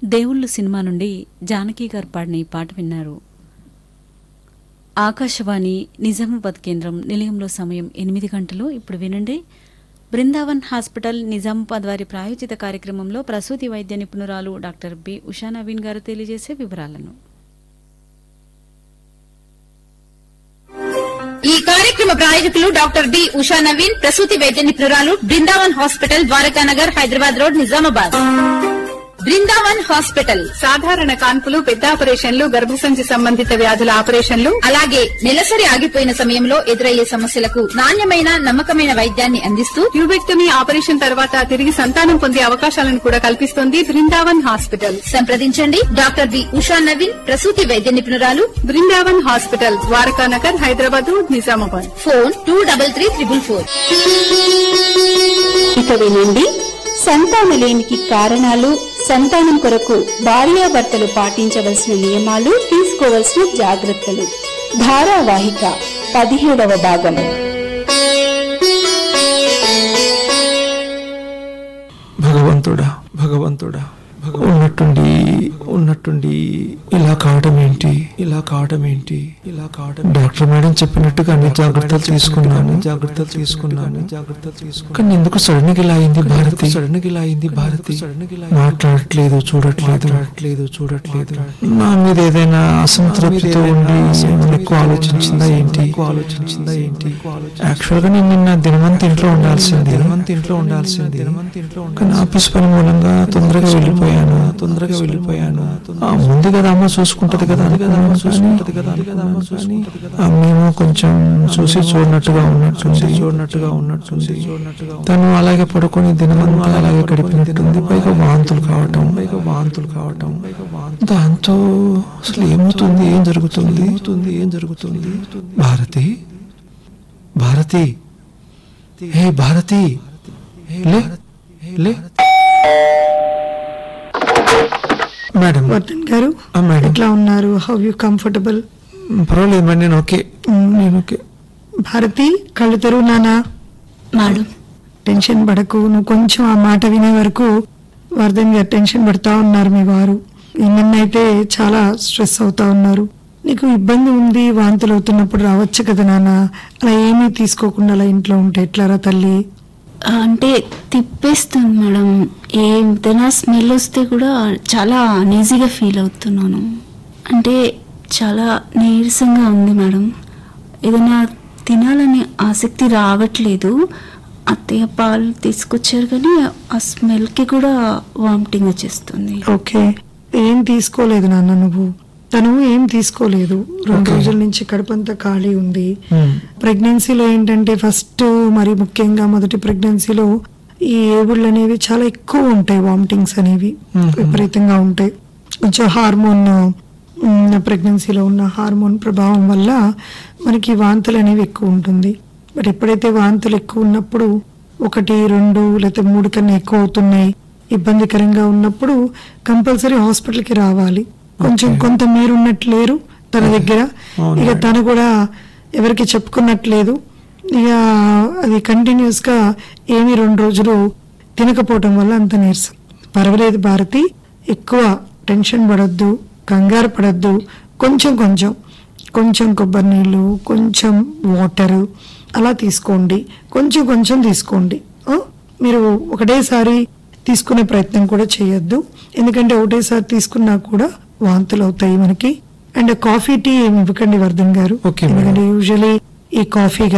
దేవుళ్ళు సినిమా నుండి జానకి గారు పాడిన ఈ పాట విన్నారు ఆకాశవాణి నిజామాబాద్ కేంద్రం నిలయంలో సమయం ఎనిమిది గంటలు ఇప్పుడు వినండి బృందావన్ హాస్పిటల్ నిజామాబాద్ వారి ప్రాయోజిత కార్యక్రమంలో ప్రసూతి వైద్య నిపుణురాలు డాక్టర్ బి ఉషా నవీన్ గారు తెలియజేసే వివరాలను ఈ కార్యక్రమ ప్రాయోజకులు డాక్టర్ బి ఉషా నవీన్ ప్రసూతి వైద్య నిపుణురాలు Brindavan hospital Dwarakanagar Hyderabad road Nizamabad Brindavan hospital సాధారణ కాన్పులు పెద్ద ఆపరేషన్లు గర్భసంచి సంబంధిత వ్యాధుల ఆపరేషన్లు అలాగే నెలసరి ఆగిపోయిన సమయంలో ఎదురయ్యే సమస్యలకు నాణ్యమైన నమ్మకమైన వైద్యాన్ని అందిస్తూ ట్యూబెక్టమీ ఆపరేషన్ తర్వాత తిరిగి సంతానం పొందే అవకాశాలను కూడా కల్పిస్తోంది బృందావన్ హాస్పిటల్ సంప్రదించండి డాక్టర్ బి ఉషా నవీన్ ప్రసూతి వైద్య నిపుణురాలు Brindavan hospital Dwarakanagar Hyderabad Nizamabad phone two double three triple four ఇక వినండి సంతానలేమికి కారణాలు సంతానం కొరకు భార్యాభర్తలు పాటించవలసిన నియమాలు తీసుకోవలసిన జాగ్రత్తలు ధారావాహిక పదిహేడవ భాగం భగవంతుడా భగవంతుడా భగ- ఉన్నట్టుండి ఉన్నట్టుండి ఇలా కావడం ఏంటి ఇలా కావడం ఏంటి ఇలా కావడం డాక్టర్ మేడం చెప్పినట్టుగా అన్ని జాగ్రత్తలు తీసుకున్నాను జాగ్రత్తలు తీసుకున్నాను జాగ్రత్తలు తీసుకున్నాను కానీ ఎందుకు సడన్ గా ఇలా అయింది భారతి సడన్ గా ఇలా అయింది భారతి మాట్లాడట్లేదు చూడట్లేదు మాట్లాడట్లేదు చూడట్లేదు నా మీద ఏదైనా అసంతృప్తితో ఉండి ఏమైనా ఎక్కువ ఆలోచించిందా ఏంటి ఎక్కువ ఆలోచించిందా ఏంటి యాక్చువల్ గా నేను నిన్న దినమంత ఇంట్లో ఉండాల్సింది దినమంత ఇంట్లో ఉండాల్సింది దినమంత ఇంట్లో కానీ ఆఫీస్ పని మూలంగా తొందరగా వెళ్ళిపోయాను తొందరగా వెళ్ళిపోయాను ఆ, ముందు కదా అమ్మ చూసుకుంటది కదా అని కదా అమ్మ చూసుకుంటది కదా అని కదా అమ్మ చూసుకుంటది కదా మేము కొంచెం చూసి చూడనట్టుగా ఉన్నట్టుంది చూడనట్టుగా ఉన్నట్టుంది చూడనట్టుగా తను అలాగే పడుకొని దినమంతా అలాగే గడిపినట్టుంది పైగా వాంతులు కావటం పైగా వాంతులు కావటం దాంతో అసలు ఏమవుతుంది ఏం జరుగుతుంది ఏమవుతుంది ఏం జరుగుతుంది భారతి భారతి హే భారతి లే లే మేడం వర్ధన్ గారు ఆ, మేడం ఎట్లా ఉన్నారు హౌ యూ కంఫర్టబుల్ పర్వాలేదు మేడం నేను ఓకే నేను ఓకే భారతి కళ్ళు తెరువు నానా మేడం టెన్షన్ పడకు నువ్వు కొంచెం ఆ మాట వినే వరకు వర్ధన్ గారు టెన్షన్ పడతా ఉన్నారు మీ వారు నిన్నైతే చాలా స్ట్రెస్ అవుతా ఉన్నారు నీకు ఇబ్బంది ఉంది వాంతులు అవుతున్నప్పుడు రావచ్చు కదా నాన్న అలా ఏమీ తీసుకోకుండా అలా ఇంట్లో ఉంటే ఎట్లారా తల్లి అంటే తిప్పేస్తుంది మేడం ఏదైనా స్మెల్ వస్తే కూడా చాలా అనీజీగా ఫీల్ అవుతున్నాను అంటే చాలా నీరసంగా ఉంది మేడం ఏదైనా తినాలని ఆసక్తి రావట్లేదు అత్తయ్య పాలు తీసుకొచ్చారు కానీ ఆ స్మెల్కి కూడా వామిటింగ్ వచ్చేస్తుంది ఓకే ఏం తీసుకోలేదు నాన్న నువ్వు తను ఏం తీసుకోలేదు రెండు రోజుల నుంచి కడుపంతా ఖాళీ ఉంది ప్రెగ్నెన్సీలో ఏంటంటే ఫస్ట్ మరి ముఖ్యంగా మొదటి ప్రెగ్నెన్సీలో ఈ ఏబుళ్ళు అనేవి చాలా ఎక్కువ ఉంటాయి వామిటింగ్స్ అనేవి విపరీతంగా ఉంటాయి కొంచెం హార్మోన్ ప్రెగ్నెన్సీలో ఉన్న హార్మోన్ ప్రభావం వల్ల మనకి వాంతులు అనేవి ఎక్కువ ఉంటుంది బట్ ఎప్పుడైతే వాంతులు ఎక్కువ ఉన్నప్పుడు ఒకటి రెండు లేకపోతే మూడు కన్నా ఎక్కువ అవుతున్నాయి ఇబ్బందికరంగా ఉన్నప్పుడు కంపల్సరీ హాస్పిటల్కి రావాలి కొంచెం కొంత మీరు ఉన్నట్లు లేరు తన దగ్గర ఇక తను కూడా ఎవరికి చెప్పుకున్నట్లేదు ఇక అది కంటిన్యూస్ గా ఏమి రెండు రోజులు తినకపోవటం వల్ల అంత నీరసం పర్వాలేదు భారతి ఎక్కువ టెన్షన్ పడొద్దు కంగారు పడొద్దు కొంచెం కొంచెం కొంచెం కొబ్బరి నీళ్ళు కొంచెం వాటర్ అలా తీసుకోండి కొంచెం కొంచెం తీసుకోండి ఆ? మీరు ఒకటేసారి తీసుకునే ప్రయత్నం కూడా చేయొద్దు ఎందుకంటే ఒకటేసారి తీసుకున్నా కూడా వాంతులు అవుతాయి మనకి అండ్ కాఫీ టీ ఏమి ఇవ్వకండి వర్ధన్ గారు Okay, madam. ఎందుకంటే యూజువలీ ఈ కాఫీ